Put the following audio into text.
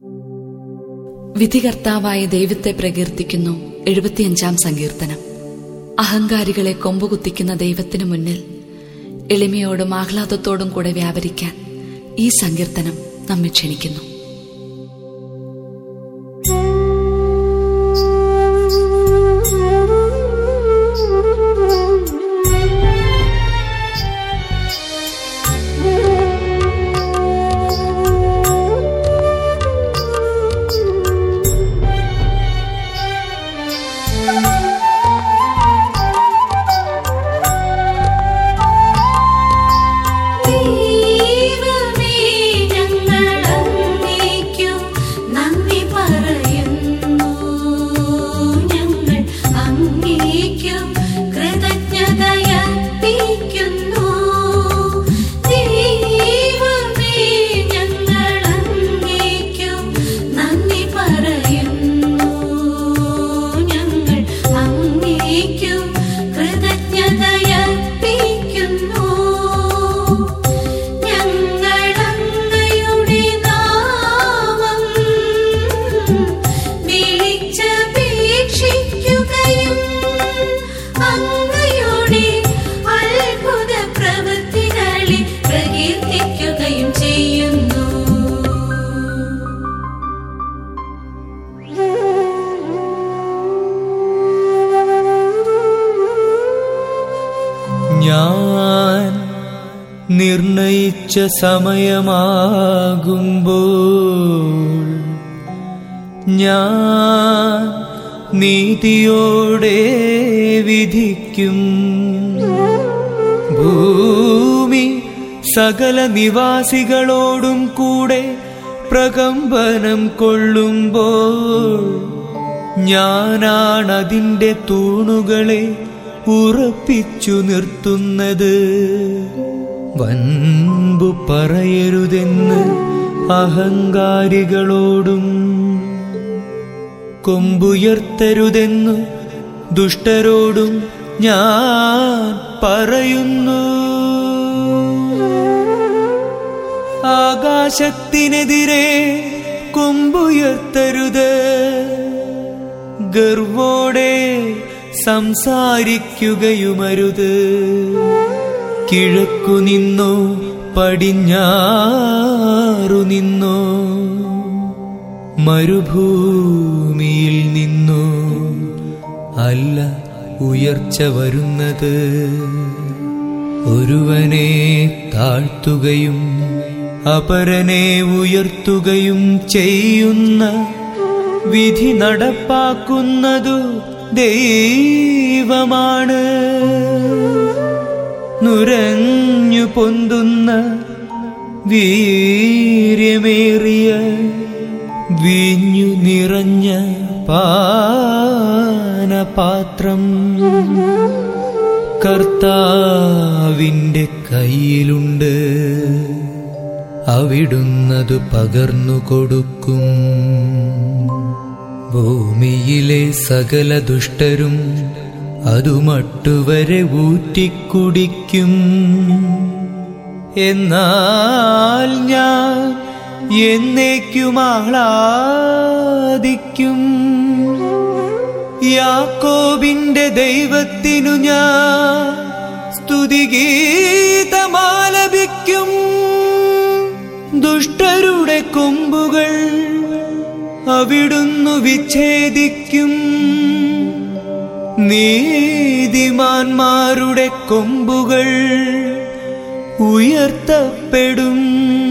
വിധികർത്താവായ ദൈവത്തെ പ്രകീർത്തിക്കുന്നു എഴുപത്തിയഞ്ചാം സങ്കീർത്തനം അഹങ്കാരികളെ കൊമ്പുകുത്തിക്കുന്ന ദൈവത്തിനു മുന്നിൽ എളിമയോടും ആഹ്ലാദത്തോടും കൂടെ വ്യാപരിക്കാൻ ഈ സങ്കീർത്തനം നമ്മെ ക്ഷണിക്കുന്നു ദൈവമേ ഞങ്ങൾ അങ്ങേക്കു നന്ദി പറയുന്നു ഞങ്ങൾ അങ്ങേക്കു കൃതജ്ഞതയർപ്പിക്കുന്നു ദൈവമേ ഞങ്ങൾ അങ്ങേക്കു നന്ദി പറയുന്നു ഞങ്ങൾ അങ്ങേക്കു കൃതജ്ഞതയർപ്പിക്കുന്നു ഞങ്ങളങ്ങയുടെ നാമം വിളിച്ചപേക്ഷിക്കുകയും അങ്ങയുടെ അത്ഭുത പ്രവൃത്തികളെ പ്രകീർത്തിക്കുകയും ചെയ്യുന്നു ഞാൻ നിർണയിച്ച സമയമാകുമ്പോൾ ഞാൻ നീതിയോടെ വിധിക്കും ഭൂമി സകല നിവാസികളോടും കൂടെ പ്രകമ്പനം കൊള്ളുമ്പോൾ ഞാനാണതിൻ്റെ തൂണുകളെ ഉറപ്പിച്ചു നിർത്തുന്നത് വൻപു പറയരുതെന്ന് അഹങ്കാരികളോടും കൊമ്പുയർത്തരുതെന്നു ദുഷ്ടരോടും ഞാൻ പറയുന്നു ആകാശത്തിനെതിരെ കൊമ്പുയർത്തരുത് ഗർവോടെ സംസാരിക്കുകയുമരുത് കിഴക്കു നിന്നോ പടിഞ്ഞാറു നിന്നോ മരുഭൂമിയിൽ നിന്നോ അല്ല ഉയർച്ച വരുന്നത് ഒരുവനെ താഴ്ത്തുകയും അപരനെ ഉയർത്തുകയും ചെയ്യുന്ന വിധി നടപ്പാക്കുന്നതു ദൈവമാണ് നുരഞ്ഞു പൊന്തുന്ന വീര്യമേറിയ വീഞ്ഞു നിറഞ്ഞ പാനപാത്രം കർത്താവിൻ്റെ കയ്യിലുണ്ട് അവിടുന്നതു പകർന്നു കൊടുക്കും ഭൂമിയിലെ സകല ദുഷ്ടരും അതുമട്ടുവരെ ഊറ്റിക്കുടിക്കും എന്നാൽ ഞാൻ എന്നേക്കും ആഹ്ലാദിക്കും യാക്കോബിന്റെ ദൈവത്തിനു ഞാൻ സ്തുതിഗീതമാലപിക്കും ദുഷ്ടരുടെ കൊമ്പുകൾ അവിടുന്നു വിച്ഛേദിക്കും നീതിമാന്മാരുടെ കൊമ്പുകൾ ഉയർത്തപ്പെടും